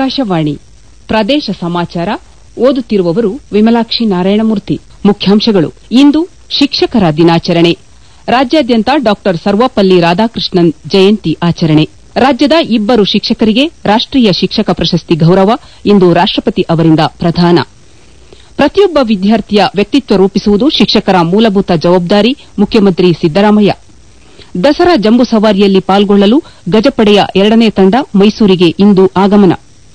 ಆಕಾಶವಾಣಿ ಪ್ರದೇಶ ಸಮಾಚಾರ ಓದುತ್ತಿರುವವರು ವಿಮಲಾಕ್ಷಿ ನಾರಾಯಣಮೂರ್ತಿ ಮುಖ್ಯಾಂಶಗಳು ಇಂದು ಶಿಕ್ಷಕರ ದಿನಾಚರಣೆ ರಾಜ್ಯಾದ್ಯಂತ ಡಾ ಸರ್ವಪಲ್ಲಿ ರಾಧಾಕೃಷ್ಣನ್ ಜಯಂತಿ ಆಚರಣೆ ರಾಜ್ಯದ ಇಬ್ಬರು ಶಿಕ್ಷಕರಿಗೆ ರಾಷ್ಟೀಯ ಶಿಕ್ಷಕ ಪ್ರಶಸ್ತಿ ಗೌರವ ಇಂದು ರಾಷ್ಟಪತಿ ಅವರಿಂದ ಪ್ರದಾನ ಪ್ರತಿಯೊಬ್ಬ ವಿದ್ಯಾರ್ಥಿಯ ವ್ಯಕ್ತಿತ್ವ ರೂಪಿಸುವುದು ಶಿಕ್ಷಕರ ಮೂಲಭೂತ ಜವಾಬ್ದಾರಿ ಮುಖ್ಯಮಂತ್ರಿ ಸಿದ್ದರಾಮಯ್ಯ ದಸರಾ ಜಂಬೂ ಸವಾರಿಯಲ್ಲಿ ಪಾಲ್ಗೊಳ್ಳಲು ಗಜಪಡೆಯ ಎರಡನೇ ತಂಡ ಮೈಸೂರಿಗೆ ಇಂದು ಆಗಮನ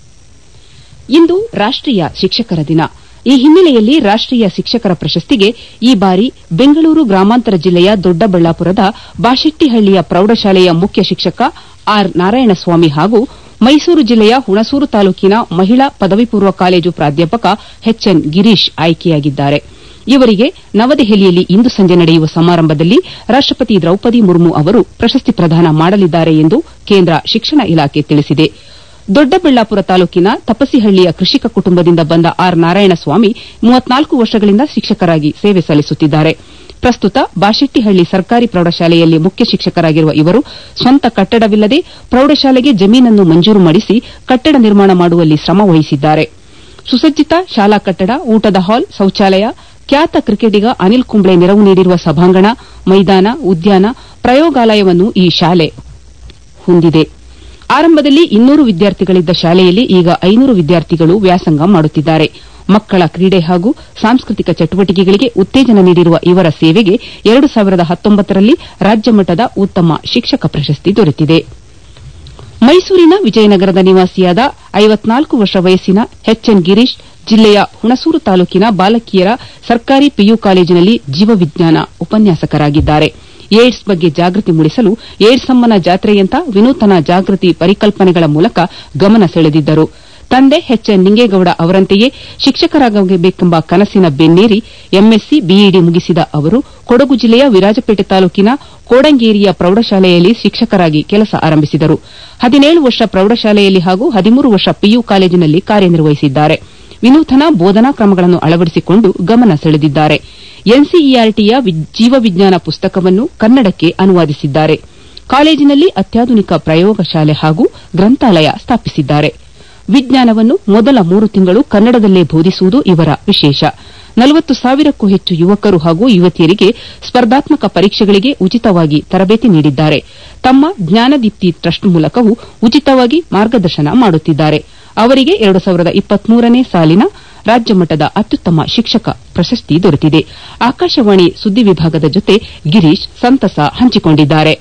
ಇಂದು ರಾಷ್ಟೀಯ ಶಿಕ್ಷಕರ ದಿನ ಈ ಹಿನ್ನೆಲೆಯಲ್ಲಿ ರಾಷ್ಟೀಯ ಶಿಕ್ಷಕರ ಪ್ರಶಸ್ತಿಗೆ ಈ ಬಾರಿ ಬೆಂಗಳೂರು ಗ್ರಾಮಾಂತರ ಜಿಲ್ಲೆಯ ದೊಡ್ಡಬಳ್ಳಾಪುರದ ಬಾಶೆಟ್ಟಿಹಳ್ಳಿಯ ಪ್ರೌಢಶಾಲೆಯ ಮುಖ್ಯ ಶಿಕ್ಷಕ ಆರ್ ನಾರಾಯಣಸ್ವಾಮಿ ಹಾಗೂ ಮೈಸೂರು ಜಿಲ್ಲೆಯ ಹುಣಸೂರು ತಾಲೂಕಿನ ಮಹಿಳಾ ಪದವಿ ಪೂರ್ವ ಕಾಲೇಜು ಪ್ರಾಧ್ಯಾಪಕ ಎಚ್ಎನ್ ಗಿರೀಶ್ ಆಯ್ಕೆಯಾಗಿದ್ದಾರೆ ಇವರಿಗೆ ನವದೆಹಲಿಯಲ್ಲಿ ಇಂದು ಸಂಜೆ ನಡೆಯುವ ಸಮಾರಂಭದಲ್ಲಿ ರಾಷ್ಟಪತಿ ದ್ರೌಪದಿ ಮುರ್ಮು ಅವರು ಪ್ರಶಸ್ತಿ ಪ್ರದಾನ ಮಾಡಲಿದ್ದಾರೆ ಎಂದು ಕೇಂದ್ರ ಶಿಕ್ಷಣ ಇಲಾಖೆ ತಿಳಿಸಿದೆ ದೊಡ್ಡಬಳ್ಳಾಪುರ ತಾಲೂಕಿನ ತಪಸಿಹಳ್ಳಿಯ ಕೃಷಿಕ ಕುಟುಂಬದಿಂದ ಬಂದ ಆರ್ ನಾರಾಯಣಸ್ವಾಮಿ ಮೂವತ್ನಾಲ್ಕು ವರ್ಷಗಳಿಂದ ಶಿಕ್ಷಕರಾಗಿ ಸೇವೆ ಸಲ್ಲಿಸುತ್ತಿದ್ದಾರೆ ಪ್ರಸ್ತುತ ಬಾಶೆಟ್ಟಿಹಳ್ಳಿ ಸರ್ಕಾರಿ ಪ್ರೌಢಶಾಲೆಯಲ್ಲಿ ಮುಖ್ಯ ಶಿಕ್ಷಕರಾಗಿರುವ ಇವರು ಸ್ವಂತ ಕಟ್ಟಡವಿಲ್ಲದೆ ಪ್ರೌಢಶಾಲೆಗೆ ಜಮೀನನ್ನು ಮಂಜೂರು ಮಾಡಿಸಿ ಕಟ್ಟಡ ನಿರ್ಮಾಣ ಮಾಡುವಲ್ಲಿ ಶ್ರಮ ವಹಿಸಿದ್ದಾರೆ ಸುಸಜ್ಜಿತ ಶಾಲಾ ಕಟ್ಟಡ ಊಟದ ಹಾಲ್ ಶೌಚಾಲಯ ಖ್ಯಾತ ಕ್ರಿಕೆಟಿಗ ಅನಿಲ್ ಕುಂಬ್ಳೆ ನೆರವು ನೀಡಿರುವ ಸಭಾಂಗಣ ಮೈದಾನ ಉದ್ಯಾನ ಪ್ರಯೋಗಾಲಯವನ್ನು ಈ ಶಾಲೆ ಹೊಂದಿದೆ ಆರಂಭದಲ್ಲಿ ಇನ್ನೂರು ವಿದ್ಯಾರ್ಥಿಗಳಿದ್ದ ಶಾಲೆಯಲ್ಲಿ ಈಗ ಐನೂರು ವಿದ್ಯಾರ್ಥಿಗಳು ವ್ಯಾಸಂಗ ಮಾಡುತ್ತಿದ್ದಾರೆ ಮಕ್ಕಳ ಕ್ರೀಡೆ ಹಾಗೂ ಸಾಂಸ್ಕೃತಿಕ ಚಟುವಟಿಕೆಗಳಿಗೆ ಉತ್ತೇಜನ ನೀಡಿರುವ ಇವರ ಸೇವೆಗೆ ಎರಡು ಸಾವಿರದ ಹತ್ತೊಂಬತ್ತರಲ್ಲಿ ರಾಜ್ಯಮಟ್ಟದ ಉತ್ತಮ ಶಿಕ್ಷಕ ಪ್ರಶಸ್ತಿ ದೊರೆತಿದೆ ಮೈಸೂರಿನ ವಿಜಯನಗರದ ನಿವಾಸಿಯಾದ ಐವತ್ನಾಲ್ಕು ವರ್ಷ ವಯಸ್ಸಿನ ಎಚ್ಎನ್ ಗಿರೀಶ್ ಜಿಲ್ಲೆಯ ಹುಣಸೂರು ತಾಲೂಕಿನ ಬಾಲಕಿಯರ ಸರ್ಕಾರಿ ಪಿಯು ಕಾಲೇಜಿನಲ್ಲಿ ಜೀವವಿಜ್ಞಾನ ಉಪನ್ಯಾಸಕರಾಗಿದ್ದಾರೆ ಏಡ್ಸ್ ಬಗ್ಗೆ ಜಾಗೃತಿ ಮೂಡಿಸಲು ಏಡ್ಸಮ್ಮನ ಜಾತ್ರೆಯಂಥ ವಿನೂತನ ಜಾಗೃತಿ ಪರಿಕಲ್ಪನೆಗಳ ಮೂಲಕ ಗಮನ ಸೆಳೆದಿದ್ದರು ತಂದೆ ಎಚ್ಎನ್ ನಿಂಗೇಗೌಡ ಅವರಂತೆಯೇ ಶಿಕ್ಷಕರಾಗಬೇಕೆಂಬ ಕನಸಿನ ಬೆನ್ನೇರಿ ಎಂಎಸ್ಸಿ ಬಿಇಡಿ ಮುಗಿಸಿದ ಅವರು ಕೊಡಗು ಜಿಲ್ಲೆಯ ವಿರಾಜಪೇಟೆ ತಾಲೂಕಿನ ಕೋಡಂಗೇರಿಯ ಪ್ರೌಢಶಾಲೆಯಲ್ಲಿ ಶಿಕ್ಷಕರಾಗಿ ಕೆಲಸ ಆರಂಭಿಸಿದರು ಹದಿನೇಳು ವರ್ಷ ಪ್ರೌಢಶಾಲೆಯಲ್ಲಿ ಹಾಗೂ ಹದಿಮೂರು ವರ್ಷ ಪಿಯು ಕಾಲೇಜಿನಲ್ಲಿ ಕಾರ್ಯನಿರ್ವಹಿಸಿದ್ದಾರೆ ವಿನೂತನ ಬೋಧನಾ ಕ್ರಮಗಳನ್ನು ಅಳವಡಿಸಿಕೊಂಡು ಗಮನ ಸೆಳೆದಿದ್ದಾರೆ ಎನ್ಸಿಇಆರ್ಟಿಯ ಜೀವವಿಜ್ಞಾನ ಪುಸ್ತಕವನ್ನು ಕನ್ನಡಕ್ಕೆ ಅನುವಾದಿಸಿದ್ದಾರೆ ಕಾಲೇಜಿನಲ್ಲಿ ಅತ್ಯಾಧುನಿಕ ಪ್ರಯೋಗಶಾಲೆ ಹಾಗೂ ಗ್ರಂಥಾಲಯ ಸ್ಥಾಪಿಸಿದ್ದಾರೆ ವಿಜ್ಞಾನವನ್ನು ಮೊದಲ ಮೂರು ತಿಂಗಳು ಕನ್ನಡದಲ್ಲೇ ಬೋಧಿಸುವುದು ಇವರ ವಿಶೇಷ ನಲವತ್ತು ಸಾವಿರಕ್ಕೂ ಹೆಚ್ಚು ಯುವಕರು ಹಾಗೂ ಯುವತಿಯರಿಗೆ ಸ್ಪರ್ಧಾತ್ಮಕ ಪರೀಕ್ಷೆಗಳಿಗೆ ಉಚಿತವಾಗಿ ತರಬೇತಿ ನೀಡಿದ್ದಾರೆ ತಮ್ಮ ಜ್ಞಾನದೀಪ್ತಿ ಟ್ರಸ್ಟ್ ಮೂಲಕವೂ ಉಚಿತವಾಗಿ ಮಾರ್ಗದರ್ಶನ ಮಾಡುತ್ತಿದ್ದಾರೆ ಅವರಿಗೆ ಎರಡು ಸಾವಿರದ ಇಪ್ಪತ್ಮೂರನೇ ಸಾಲಿನ ರಾಜ್ಯಮಟ್ಟದ ಅತ್ಯುತ್ತಮ ಶಿಕ್ಷಕ ಪ್ರಶಸ್ತಿ ದೊರೆತಿದೆ ಆಕಾಶವಾಣಿ ಸುದ್ದಿ ವಿಭಾಗದ ಜೊತೆ ಗಿರೀಶ್ ಸಂತಸ ಹಂಚಿಕೊಂಡಿದ್ದಾರೆ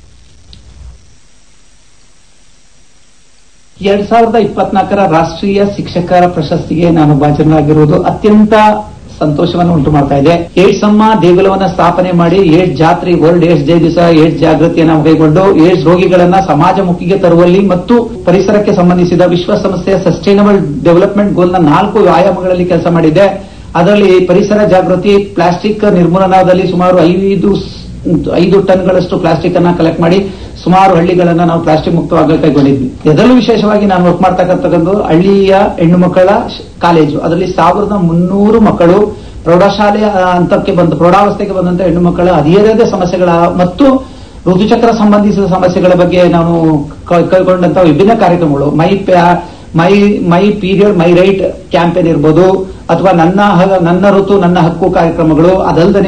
ಎರಡ್ ಸಾವಿರದ ಇಪ್ಪತ್ನಾಲ್ಕರ ರಾಷ್ಟ್ರೀಯ ಶಿಕ್ಷಕರ ಪ್ರಶಸ್ತಿಗೆ ನಾನು ಭಾಜನರಾಗಿರುವುದು ಅತ್ಯಂತ ಸಂತೋಷವನ್ನು ಉಂಟು ಮಾಡ್ತಾ ಇದೆ ಏಡ್ಸ್ ಅಮ್ಮ ದೇಗುಲವನ್ನ ಸ್ಥಾಪನೆ ಮಾಡಿ ಏಡ್ಸ್ ಜಾತ್ರೆ ವರ್ಲ್ಡ್ ಏಡ್ಸ್ ಡೇ ದಿವಸ ಏಡ್ಸ್ ಜಾಗೃತಿಯನ್ನು ಕೈಗೊಂಡು ಏಡ್ಸ್ ರೋಗಿಗಳನ್ನ ಸಮಾಜಮುಖಿಗೆ ತರುವಲ್ಲಿ ಮತ್ತು ಪರಿಸರಕ್ಕೆ ಸಂಬಂಧಿಸಿದ ವಿಶ್ವಸಂಸ್ಥೆಯ ಸಸ್ಟೈನಬಲ್ ಡೆವಲಪ್ಮೆಂಟ್ ಗೋಲ್ನ ನಾಲ್ಕು ಆಯಾಮಗಳಲ್ಲಿ ಕೆಲಸ ಮಾಡಿದೆ ಅದರಲ್ಲಿ ಪರಿಸರ ಜಾಗೃತಿ ಪ್ಲಾಸ್ಟಿಕ್ ನಿರ್ಮೂಲನದಲ್ಲಿ ಸುಮಾರು ಐದು ಐದು ಟನ್ಗಳಷ್ಟು ಪ್ಲಾಸ್ಟಿಕ್ ಅನ್ನ ಕಲೆಕ್ಟ್ ಮಾಡಿ ಸುಮಾರು ಹಳ್ಳಿಗಳನ್ನ ನಾವು ಪ್ಲಾಸ್ಟಿಕ್ ಮುಕ್ತವಾಗಿ ಕೈಗೊಂಡಿದ್ವಿ ಅದರಲ್ಲೂ ವಿಶೇಷವಾಗಿ ನಾನು ವರ್ಕ್ ಮಾಡ್ತಕ್ಕಂಥದ್ದು ಹಳ್ಳಿಯ ಹೆಣ್ಣು ಮಕ್ಕಳ ಕಾಲೇಜು ಅದರಲ್ಲಿ ಸಾವಿರದ ಮುನ್ನೂರು ಮಕ್ಕಳು ಪ್ರೌಢಶಾಲೆಯ ಹಂತಕ್ಕೆ ಬಂದು ಪ್ರೌಢಾವಸ್ಥೆಗೆ ಬಂದಂತ ಹೆಣ್ಣು ಮಕ್ಕಳ ಹದಿಹರೆಯದ ಸಮಸ್ಯೆಗಳ ಮತ್ತು ಋತುಚಕ್ರ ಸಂಬಂಧಿಸಿದ ಸಮಸ್ಯೆಗಳ ಬಗ್ಗೆ ನಾನು ಕೈಗೊಂಡಂತ ವಿಭಿನ್ನ ಕಾರ್ಯಕ್ರಮಗಳು my my my period my right campaign ಇರ್ಬೋದು ಅಥವಾ ನನ್ನ ನನ್ನ ಋತು ನನ್ನ ಹಕ್ಕು ಕಾರ್ಯಕ್ರಮಗಳು ಅದಲ್ಲದೆ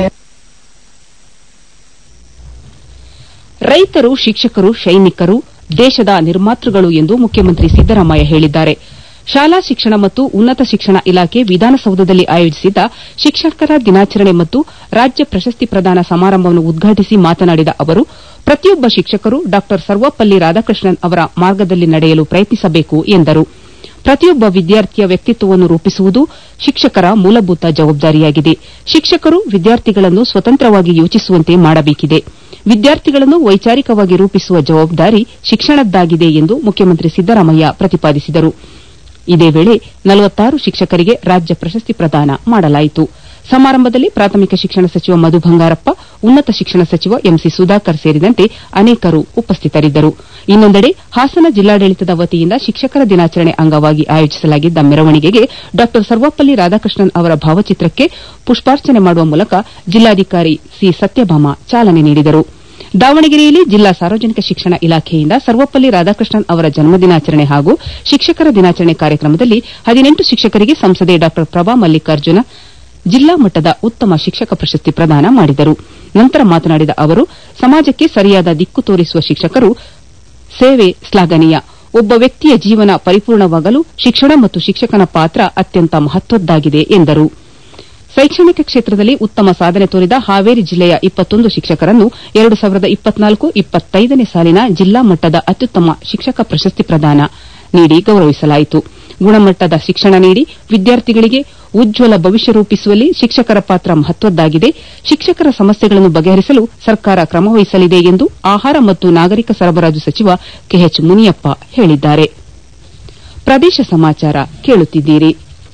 ರೈತರು ಶಿಕ್ಷಕರು ಸೈನಿಕರು ದೇಶದ ನಿರ್ಮಾತೃಗಳು ಎಂದು ಮುಖ್ಯಮಂತ್ರಿ ಸಿದ್ದರಾಮಯ್ಯ ಹೇಳಿದ್ದಾರೆ ಶಾಲಾ ಶಿಕ್ಷಣ ಮತ್ತು ಉನ್ನತ ಶಿಕ್ಷಣ ಇಲಾಖೆ ವಿಧಾನಸೌಧದಲ್ಲಿ ಆಯೋಜಿಸಿದ್ದ ಶಿಕ್ಷಕರ ದಿನಾಚರಣೆ ಮತ್ತು ರಾಜ್ಯ ಪ್ರಶಸ್ತಿ ಪ್ರದಾನ ಸಮಾರಂಭವನ್ನು ಉದ್ಘಾಟಿಸಿ ಮಾತನಾಡಿದ ಅವರು ಪ್ರತಿಯೊಬ್ಬ ಶಿಕ್ಷಕರು ಡಾ ಸರ್ವಪಲ್ಲಿ ರಾಧಾಕೃಷ್ಣನ್ ಅವರ ಮಾರ್ಗದಲ್ಲಿ ನಡೆಯಲು ಪ್ರಯತ್ನಿಸಬೇಕು ಎಂದರು ಪ್ರತಿಯೊಬ್ಬ ವಿದ್ಯಾರ್ಥಿಯ ವ್ಯಕ್ತಿತ್ವವನ್ನು ರೂಪಿಸುವುದು ಶಿಕ್ಷಕರ ಮೂಲಭೂತ ಜವಾಬ್ದಾರಿಯಾಗಿದೆ ಶಿಕ್ಷಕರು ವಿದ್ಯಾರ್ಥಿಗಳನ್ನು ಸ್ವತಂತ್ರವಾಗಿ ಯೋಚಿಸುವಂತೆ ಮಾಡಬೇಕಿದೆ ವಿದ್ಯಾರ್ಥಿಗಳನ್ನು ವೈಚಾರಿಕವಾಗಿ ರೂಪಿಸುವ ಜವಾಬ್ದಾರಿ ಶಿಕ್ಷಣದ್ದಾಗಿದೆ ಎಂದು ಮುಖ್ಯಮಂತ್ರಿ ಸಿದ್ದರಾಮಯ್ಯ ಪ್ರತಿಪಾದಿಸಿದರು ಇದೇ ವೇಳೆ ನಲವತ್ತಾರು ಶಿಕ್ಷಕರಿಗೆ ರಾಜ್ಯ ಪ್ರಶಸ್ತಿ ಪ್ರದಾನ ಮಾಡಲಾಯಿತು ಸಮಾರಂಭದಲ್ಲಿ ಪ್ರಾಥಮಿಕ ಶಿಕ್ಷಣ ಸಚಿವ ಮಧು ಬಂಗಾರಪ್ಪ ಉನ್ನತ ಶಿಕ್ಷಣ ಸಚಿವ ಎಂಸಿ ಸುಧಾಕರ್ ಸೇರಿದಂತೆ ಅನೇಕರು ಉಪಸ್ಥಿತರಿದ್ದರು ಇನ್ನೊಂದೆಡೆ ಹಾಸನ ಜಿಲ್ಲಾಡಳಿತದ ವತಿಯಿಂದ ಶಿಕ್ಷಕರ ದಿನಾಚರಣೆ ಅಂಗವಾಗಿ ಆಯೋಜಿಸಲಾಗಿದ್ದ ಮೆರವಣಿಗೆಗೆ ಡಾ ಸರ್ವಪಲ್ಲಿ ರಾಧಾಕೃಷ್ಣನ್ ಅವರ ಭಾವಚಿತ್ರಕ್ಕೆ ಪುಷ್ಪಾರ್ಚನೆ ಮಾಡುವ ಮೂಲಕ ಜಿಲ್ಲಾಧಿಕಾರಿ ಸಿ ಸತ್ಯಭಾಮ ಚಾಲನೆ ನೀಡಿದರು ದಾವಣಗೆರೆಯಲ್ಲಿ ಜಿಲ್ಲಾ ಸಾರ್ವಜನಿಕ ಶಿಕ್ಷಣ ಇಲಾಖೆಯಿಂದ ಸರ್ವಪಲ್ಲಿ ರಾಧಾಕೃಷ್ಣನ್ ಅವರ ಜನ್ಮದಿನಾಚರಣೆ ಹಾಗೂ ಶಿಕ್ಷಕರ ದಿನಾಚರಣೆ ಕಾರ್ಯಕ್ರಮದಲ್ಲಿ ಹದಿನೆಂಟು ಶಿಕ್ಷಕರಿಗೆ ಸಂಸದೆ ಡಾ ಪ್ರಭಾ ಮಲ್ಲಿಕಾರ್ಜುನ ಜಿಲ್ಲಾ ಮಟ್ಟದ ಉತ್ತಮ ಶಿಕ್ಷಕ ಪ್ರಶಸ್ತಿ ಪ್ರದಾನ ಮಾಡಿದರು ನಂತರ ಮಾತನಾಡಿದ ಅವರು ಸಮಾಜಕ್ಕೆ ಸರಿಯಾದ ದಿಕ್ಕು ತೋರಿಸುವ ಶಿಕ್ಷಕರು ಸೇವೆ ಶ್ಲಾಘನೀಯ ಒಬ್ಬ ವ್ಯಕ್ತಿಯ ಜೀವನ ಪರಿಪೂರ್ಣವಾಗಲು ಶಿಕ್ಷಣ ಮತ್ತು ಶಿಕ್ಷಕನ ಪಾತ್ರ ಅತ್ಯಂತ ಮಹತ್ವದ್ದಾಗಿದೆ ಎಂದರು ಶೈಕ್ಷಣಿಕ ಕ್ಷೇತ್ರದಲ್ಲಿ ಉತ್ತಮ ಸಾಧನೆ ತೋರಿದ ಹಾವೇರಿ ಜಿಲ್ಲೆಯ ಇಪ್ಪತ್ತೊಂದು ಶಿಕ್ಷಕರನ್ನು ಎರಡು ಸಾವಿರದ ಇಪ್ಪತ್ನಾಲ್ಕು ಇಪ್ಪತ್ತೈದನೇ ಸಾಲಿನ ಜಿಲ್ಲಾ ಮಟ್ಟದ ಅತ್ಯುತ್ತಮ ಶಿಕ್ಷಕ ಪ್ರಶಸ್ತಿ ಪ್ರದಾನ ನೀಡಿ ಗೌರವಿಸಲಾಯಿತು ಗುಣಮಟ್ಟದ ಶಿಕ್ಷಣ ನೀಡಿ ವಿದ್ಯಾರ್ಥಿಗಳಿಗೆ ಉಜ್ವಲ ಭವಿಷ್ಯ ರೂಪಿಸುವಲ್ಲಿ ಶಿಕ್ಷಕರ ಪಾತ್ರ ಮಹತ್ವದ್ದಾಗಿದೆ ಶಿಕ್ಷಕರ ಸಮಸ್ಯೆಗಳನ್ನು ಬಗೆಹರಿಸಲು ಸರ್ಕಾರ ಕ್ರಮವಹಿಸಲಿದೆ ಎಂದು ಆಹಾರ ಮತ್ತು ನಾಗರಿಕ ಸರಬರಾಜು ಸಚಿವ ಕೆಎಚ್ ಮುನಿಯಪ್ಪ ಹೇಳಿದ್ದಾರೆ ಪ್ರದೇಶ ಸಮಾಚಾರ ಕೇಳುತ್ತಿದ್ದೀರಿ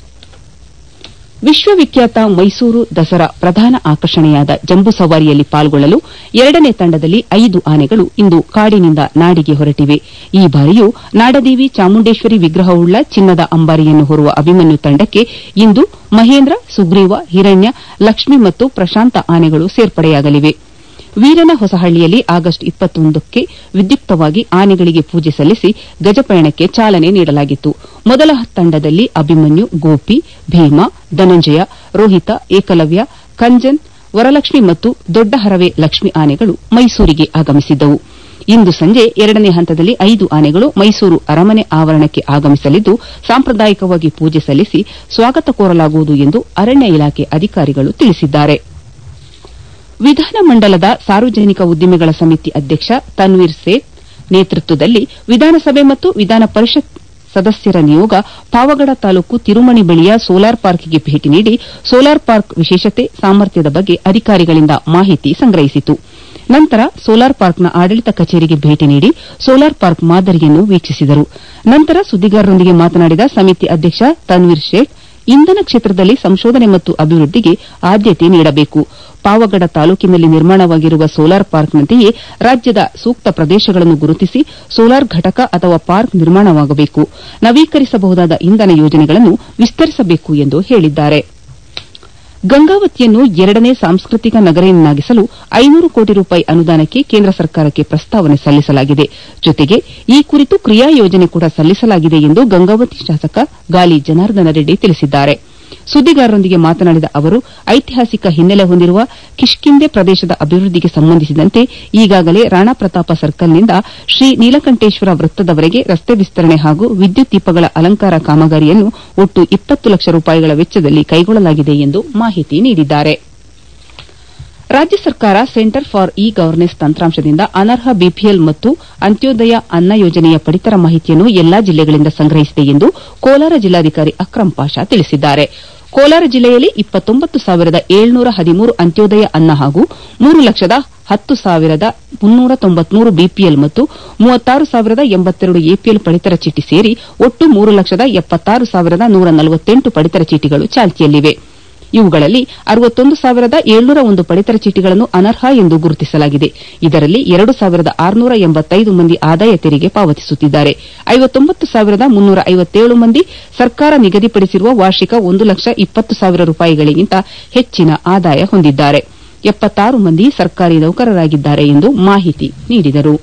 ವಿಶ್ವವಿಖ್ಯಾತ ಮೈಸೂರು ದಸರಾ ಪ್ರಧಾನ ಆಕರ್ಷಣೆಯಾದ ಜಂಬೂ ಸವಾರಿಯಲ್ಲಿ ಪಾಲ್ಗೊಳ್ಳಲು ಎರಡನೇ ತಂಡದಲ್ಲಿ ಐದು ಆನೆಗಳು ಇಂದು ಕಾಡಿನಿಂದ ನಾಡಿಗೆ ಹೊರಟಿವೆ ಈ ಬಾರಿಯೂ ನಾಡದೇವಿ ಚಾಮುಂಡೇಶ್ವರಿ ವಿಗ್ರಹವುಳ್ಳ ಚಿನ್ನದ ಅಂಬಾರಿಯನ್ನು ಹೊರುವ ಅಭಿಮನ್ಯು ತಂಡಕ್ಕೆ ಇಂದು ಮಹೇಂದ್ರ ಸುಗ್ರೀವ ಹಿರಣ್ಯ ಲಕ್ಷ್ಮಿ ಮತ್ತು ಪ್ರಶಾಂತ ಆನೆಗಳು ಸೇರ್ಪಡೆಯಾಗಲಿವೆ ವೀರನ ಹೊಸಹಳ್ಳಿಯಲ್ಲಿ ಆಗಸ್ಟ್ ಇಪ್ಪತ್ತೊಂದಕ್ಕೆ ವಿದ್ಯುಕ್ತವಾಗಿ ಆನೆಗಳಿಗೆ ಪೂಜೆ ಸಲ್ಲಿಸಿ ಗಜಪಯಣಕ್ಕೆ ಚಾಲನೆ ನೀಡಲಾಗಿತ್ತು ಮೊದಲ ತಂಡದಲ್ಲಿ ಅಭಿಮನ್ಯು ಗೋಪಿ ಭೀಮ ಧನಂಜಯ ರೋಹಿತ ಏಕಲವ್ಯ ಕಂಜನ್ ವರಲಕ್ಷ್ಮಿ ಮತ್ತು ದೊಡ್ಡ ಹರವೆ ಲಕ್ಷ್ಮಿ ಆನೆಗಳು ಮೈಸೂರಿಗೆ ಆಗಮಿಸಿದ್ದವು ಇಂದು ಸಂಜೆ ಎರಡನೇ ಹಂತದಲ್ಲಿ ಐದು ಆನೆಗಳು ಮೈಸೂರು ಅರಮನೆ ಆವರಣಕ್ಕೆ ಆಗಮಿಸಲಿದ್ದು ಸಾಂಪ್ರದಾಯಿಕವಾಗಿ ಪೂಜೆ ಸಲ್ಲಿಸಿ ಸ್ವಾಗತ ಕೋರಲಾಗುವುದು ಎಂದು ಅರಣ್ಯ ಇಲಾಖೆ ಅಧಿಕಾರಿಗಳು ತಿಳಿಸಿದ್ದಾರೆ ವಿಧಾನಮಂಡಲದ ಸಾರ್ವಜನಿಕ ಉದ್ದಿಮೆಗಳ ಸಮಿತಿ ಅಧ್ಯಕ್ಷ ತನ್ವೀರ್ ಸೇಠ್ ನೇತೃತ್ವದಲ್ಲಿ ವಿಧಾನಸಭೆ ಮತ್ತು ವಿಧಾನ ಪರಿಷತ್ ಸದಸ್ಯರ ನಿಯೋಗ ಪಾವಗಡ ತಾಲೂಕು ತಿರುಮಣಿ ಬಳಿಯ ಸೋಲಾರ್ ಪಾರ್ಕ್ಗೆ ಭೇಟಿ ನೀಡಿ ಸೋಲಾರ್ ಪಾರ್ಕ್ ವಿಶೇಷತೆ ಸಾಮರ್ಥ್ಯದ ಬಗ್ಗೆ ಅಧಿಕಾರಿಗಳಿಂದ ಮಾಹಿತಿ ಸಂಗ್ರಹಿಸಿತು ನಂತರ ಸೋಲಾರ್ ಪಾರ್ಕ್ನ ಆಡಳಿತ ಕಚೇರಿಗೆ ಭೇಟಿ ನೀಡಿ ಸೋಲಾರ್ ಪಾರ್ಕ್ ಮಾದರಿಯನ್ನು ವೀಕ್ಷಿಸಿದರು ನಂತರ ಸುದ್ದಿಗಾರರೊಂದಿಗೆ ಮಾತನಾಡಿದ ಸಮಿತಿ ಅಧ್ಯಕ್ಷ ತನ್ವೀರ್ ಶೇಠ್ ಇಂಧನ ಕ್ಷೇತ್ರದಲ್ಲಿ ಸಂಶೋಧನೆ ಮತ್ತು ಅಭಿವೃದ್ಧಿಗೆ ಆದ್ಯತೆ ನೀಡಬೇಕು ಪಾವಗಡ ತಾಲೂಕಿನಲ್ಲಿ ನಿರ್ಮಾಣವಾಗಿರುವ ಸೋಲಾರ್ ಪಾರ್ಕ್ನಂತೆಯೇ ರಾಜ್ಯದ ಸೂಕ್ತ ಪ್ರದೇಶಗಳನ್ನು ಗುರುತಿಸಿ ಸೋಲಾರ್ ಘಟಕ ಅಥವಾ ಪಾರ್ಕ್ ನಿರ್ಮಾಣವಾಗಬೇಕು ನವೀಕರಿಸಬಹುದಾದ ಇಂಧನ ಯೋಜನೆಗಳನ್ನು ವಿಸ್ತರಿಸಬೇಕು ಎಂದು ಹೇಳಿದ್ದಾರೆ ಗಂಗಾವತಿಯನ್ನು ಎರಡನೇ ಸಾಂಸ್ಕೃತಿಕ ನಗರಿಯನ್ನಾಗಿಸಲು ಐನೂರು ಕೋಟಿ ರೂಪಾಯಿ ಅನುದಾನಕ್ಕೆ ಕೇಂದ್ರ ಸರ್ಕಾರಕ್ಕೆ ಪ್ರಸ್ತಾವನೆ ಸಲ್ಲಿಸಲಾಗಿದೆ ಜೊತೆಗೆ ಈ ಕುರಿತು ಕ್ರಿಯಾ ಯೋಜನೆ ಕೂಡ ಸಲ್ಲಿಸಲಾಗಿದೆ ಎಂದು ಗಂಗಾವತಿ ಶಾಸಕ ಗಾಲಿ ಜನಾರ್ದನ ರೆಡ್ಡಿ ತಿಳಿಸಿದ್ದಾರೆ ಸುದ್ದಿಗಾರರೊಂದಿಗೆ ಮಾತನಾಡಿದ ಅವರು ಐತಿಹಾಸಿಕ ಹಿನ್ನೆಲೆ ಹೊಂದಿರುವ ಕಿಷ್ಕಿಂದೆ ಪ್ರದೇಶದ ಅಭಿವೃದ್ಧಿಗೆ ಸಂಬಂಧಿಸಿದಂತೆ ಈಗಾಗಲೇ ರಾಣಾ ಪ್ರತಾಪ ಸರ್ಕಲ್ನಿಂದ ಶ್ರೀ ನೀಲಕಂಠೇಶ್ವರ ವೃತ್ತದವರೆಗೆ ರಸ್ತೆ ವಿಸ್ತರಣೆ ಹಾಗೂ ವಿದ್ಯುತ್ ದೀಪಗಳ ಅಲಂಕಾರ ಕಾಮಗಾರಿಯನ್ನು ಒಟ್ಟು ಇಪ್ಪತ್ತು ಲಕ್ಷ ರೂಪಾಯಿಗಳ ವೆಚ್ಚದಲ್ಲಿ ಕೈಗೊಳ್ಳಲಾಗಿದೆ ಎಂದು ಮಾಹಿತಿ ನೀಡಿದ್ದಾರೆ ರಾಜ್ಯ ಸರ್ಕಾರ ಸೆಂಟರ್ ಫಾರ್ ಇ ಗವರ್ನೆನ್ಸ್ ತಂತ್ರಾಂಶದಿಂದ ಅನರ್ಹ ಬಿಪಿಎಲ್ ಮತ್ತು ಅಂತ್ಯೋದಯ ಅನ್ನ ಯೋಜನೆಯ ಪಡಿತರ ಮಾಹಿತಿಯನ್ನು ಎಲ್ಲಾ ಜಿಲ್ಲೆಗಳಿಂದ ಸಂಗ್ರಹಿಸಿದೆ ಎಂದು ಕೋಲಾರ ಜಿಲ್ಲಾಧಿಕಾರಿ ಅಕ್ರಂ ಪಾಷಾ ತಿಳಿಸಿದ್ದಾರೆ ಕೋಲಾರ ಜಿಲ್ಲೆಯಲ್ಲಿ ಇಪ್ಪತ್ತೊಂಬತ್ತು ಸಾವಿರದ ಏಳ್ನೂರ ಹದಿಮೂರು ಅಂತ್ಯೋದಯ ಅನ್ನ ಹಾಗೂ ಮೂರು ಲಕ್ಷದ ಹತ್ತು ಸಾವಿರದ ಮುನ್ನೂರ ತೊಂಬತ್ಮೂರು ಬಿಪಿಎಲ್ ಮತ್ತು ಮೂವತ್ತಾರು ಸಾವಿರದ ಎಂಬತ್ತೆರಡು ಎಪಿಎಲ್ ಪಡಿತರ ಚೀಟಿ ಸೇರಿ ಒಟ್ಟು ಮೂರು ಲಕ್ಷದ ಎಪ್ಪತ್ತಾರು ಸಾವಿರದ ನೂರ ನಲವತ್ತೆಂಟು ಪಡಿತರ ಚೀಟಿಗಳು ಚಾಲ್ತಿಯಲ್ಲಿವೆ ಇವುಗಳಲ್ಲಿ ಅರವತ್ತೊಂದು ಸಾವಿರದ ಏಳ್ನೂರ ಒಂದು ಪಡಿತರ ಚೀಟಿಗಳನ್ನು ಅನರ್ಹ ಎಂದು ಗುರುತಿಸಲಾಗಿದೆ ಇದರಲ್ಲಿ ಎರಡು ಸಾವಿರದ ಆರುನೂರ ಎಂಬತ್ತೈದು ಮಂದಿ ಆದಾಯ ತೆರಿಗೆ ಪಾವತಿಸುತ್ತಿದ್ದಾರೆ ಐವತ್ತೊಂಬತ್ತು ಸಾವಿರದ ಮುನ್ನೂರ ಐವತ್ತೇಳು ಮಂದಿ ಸರ್ಕಾರ ನಿಗದಿಪಡಿಸಿರುವ ವಾರ್ಷಿಕ ಒಂದು ಲಕ್ಷ ಇಪ್ಪತ್ತು ಸಾವಿರ ರೂಪಾಯಿಗಳಿಗಿಂತ ಹೆಚ್ಚಿನ ಆದಾಯ ಹೊಂದಿದ್ದಾರೆ ಎಪ್ಪತ್ತಾರು ಮಂದಿ ಸರ್ಕಾರಿ ನೌಕರರಾಗಿದ್ದಾರೆ ಎಂದು ಮಾಹಿತಿ ನೀಡಿದರು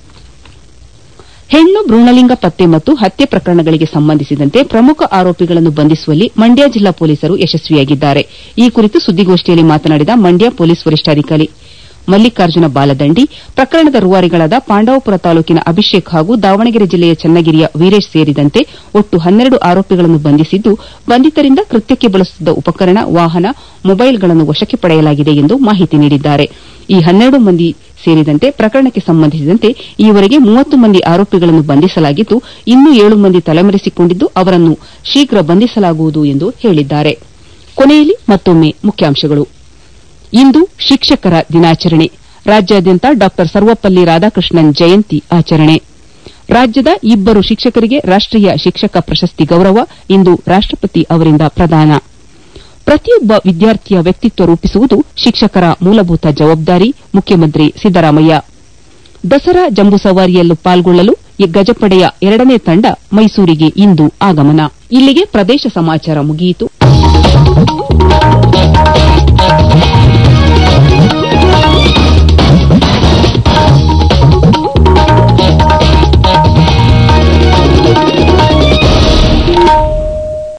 ಹೆಣ್ಣು ಭ್ರೂಣಲಿಂಗ ಪತ್ತೆ ಮತ್ತು ಹತ್ಯೆ ಪ್ರಕರಣಗಳಿಗೆ ಸಂಬಂಧಿಸಿದಂತೆ ಪ್ರಮುಖ ಆರೋಪಿಗಳನ್ನು ಬಂಧಿಸುವಲ್ಲಿ ಮಂಡ್ಯ ಜಿಲ್ಲಾ ಪೊಲೀಸರು ಯಶಸ್ವಿಯಾಗಿದ್ದಾರೆ ಈ ಕುರಿತು ಸುದ್ದಿಗೋಷ್ಠಿಯಲ್ಲಿ ಮಾತನಾಡಿದ ಮಂಡ್ಯ ಪೊಲೀಸ್ ವರಿಷ್ಠಾಧಿಕಾರಿ ಮಲ್ಲಿಕಾರ್ಜುನ ಬಾಲದಂಡಿ ಪ್ರಕರಣದ ರೂವಾರಿಗಳಾದ ಪಾಂಡವಪುರ ತಾಲೂಕಿನ ಅಭಿಷೇಕ್ ಹಾಗೂ ದಾವಣಗೆರೆ ಜಿಲ್ಲೆಯ ಚನ್ನಗಿರಿಯ ವೀರೇಶ್ ಸೇರಿದಂತೆ ಒಟ್ಟು ಹನ್ನೆರಡು ಆರೋಪಿಗಳನ್ನು ಬಂಧಿಸಿದ್ದು ಬಂಧಿತರಿಂದ ಕೃತ್ಯಕ್ಕೆ ಬಳಸುತ್ತಿದ್ದ ಉಪಕರಣ ವಾಹನ ಮೊಬೈಲ್ಗಳನ್ನು ವಶಕ್ಕೆ ಪಡೆಯಲಾಗಿದೆ ಎಂದು ಮಾಹಿತಿ ನೀಡಿದ್ದಾರೆ ಈ ಹನ್ನೆರಡು ಮಂದಿ ಸೇರಿದಂತೆ ಪ್ರಕರಣಕ್ಕೆ ಸಂಬಂಧಿಸಿದಂತೆ ಈವರೆಗೆ ಮೂವತ್ತು ಮಂದಿ ಆರೋಪಿಗಳನ್ನು ಬಂಧಿಸಲಾಗಿದ್ದು ಇನ್ನೂ ಏಳು ಮಂದಿ ತಲೆಮರೆಸಿಕೊಂಡಿದ್ದು ಅವರನ್ನು ಶೀಘ್ರ ಬಂಧಿಸಲಾಗುವುದು ಎಂದು ಹೇಳಿದ್ದಾರೆ ಕೊನೆಯಲ್ಲಿ ಮತ್ತೊಮ್ಮೆ ಮುಖ್ಯಾಂಶಗಳು ಇಂದು ಶಿಕ್ಷಕರ ದಿನಾಚರಣೆ ರಾಜ್ಯಾದ್ಯಂತ ಡಾ ಸರ್ವಪಲ್ಲಿ ರಾಧಾಕೃಷ್ಣನ್ ಜಯಂತಿ ಆಚರಣೆ ರಾಜ್ಯದ ಇಬ್ಬರು ಶಿಕ್ಷಕರಿಗೆ ರಾಷ್ಟೀಯ ಶಿಕ್ಷಕ ಪ್ರಶಸ್ತಿ ಗೌರವ ಇಂದು ರಾಷ್ಟಪತಿ ಅವರಿಂದ ಪ್ರದಾನ ಪ್ರತಿಯೊಬ್ಬ ವಿದ್ಯಾರ್ಥಿಯ ವ್ಯಕ್ತಿತ್ವ ರೂಪಿಸುವುದು ಶಿಕ್ಷಕರ ಮೂಲಭೂತ ಜವಾಬ್ದಾರಿ ಮುಖ್ಯಮಂತ್ರಿ ಸಿದ್ದರಾಮಯ್ಯ ದಸರಾ ಜಂಬೂ ಸವಾರಿಯಲ್ಲೂ ಪಾಲ್ಗೊಳ್ಳಲು ಗಜಪಡೆಯ ಎರಡನೇ ತಂಡ ಮೈಸೂರಿಗೆ ಇಂದು ಆಗಮನ ಇಲ್ಲಿಗೆ ಪ್ರದೇಶ ಸಮಾಚಾರ ಮುಗಿಯಿತು